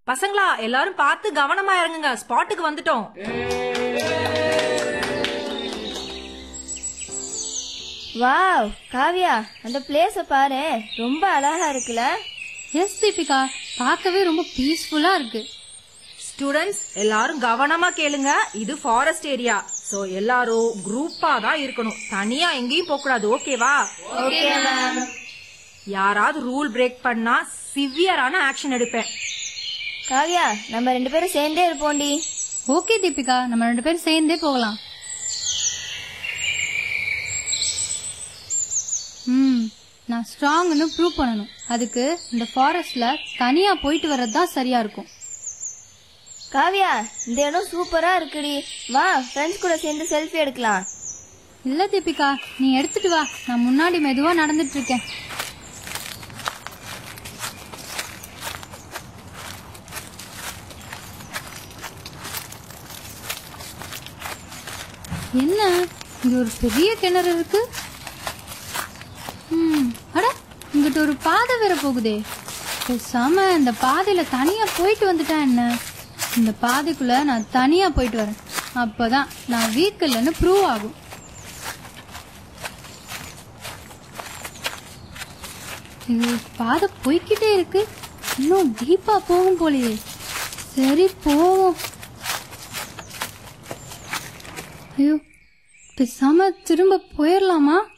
பசங்களா எல்லாரும் பார்த்து கவனமா இறங்குங்க ஸ்பாட்டுக்கு வந்துட்டோம் வாவ் காவியா அந்த பிளேஸ பாரு ரொம்ப அழகா இருக்குல்ல எஸ் தீபிகா பார்க்கவே ரொம்ப பீஸ்ஃபுல்லா இருக்கு ஸ்டூடெண்ட்ஸ் எல்லாரும் கவனமா கேளுங்க இது ஃபாரஸ்ட் ஏரியா சோ எல்லாரும் குரூப்பா தான் இருக்கணும் தனியா எங்கேயும் போக கூடாது ஓகேவா ஓகே மேம் யாராவது ரூல் பிரேக் பண்ணா சிவியரான ஆக்ஷன் எடுப்பேன் காவியா நம்ம ரெண்டு பேரும் சேர்ந்தே இருப்போம்டி ஓகே தீபிகா நம்ம ரெண்டு பேரும் சேர்ந்தே போகலாம் ம் நான் ஸ்ட்ராங்னு ப்ரூவ் பண்ணணும் அதுக்கு இந்த ஃபாரஸ்ட்ல தனியா போயிட்டு வர்றது தான் சரியா இருக்கும் காவியா இந்த இடம் சூப்பரா இருக்குடி வா ஃப்ரெண்ட்ஸ் கூட சேர்ந்து செல்ஃபி எடுக்கலாம் இல்ல தீபிகா நீ எடுத்துட்டு வா நான் முன்னாடி மெதுவா நடந்துட்டு இருக்கேன் என்ன இங்க ஒரு பெரிய கிணறு இருக்கு ம், அட இங்கிட்ட ஒரு பாதை வேற போகுதே பேசாம இந்த பாதையில தனியா போயிட்டு வந்துட்டா என்ன இந்த பாதைக்குள்ள நான் தனியா போயிட்டு வரேன் அப்பதான் நான் வீக் இல்லைன்னு ப்ரூவ் ஆகும் இது பாதை போய்க்கிட்டே இருக்கு இன்னும் டீப்பா போகும் போலயே சரி போவோம் ஐயோ பேசாம திரும்ப போயிடலாமா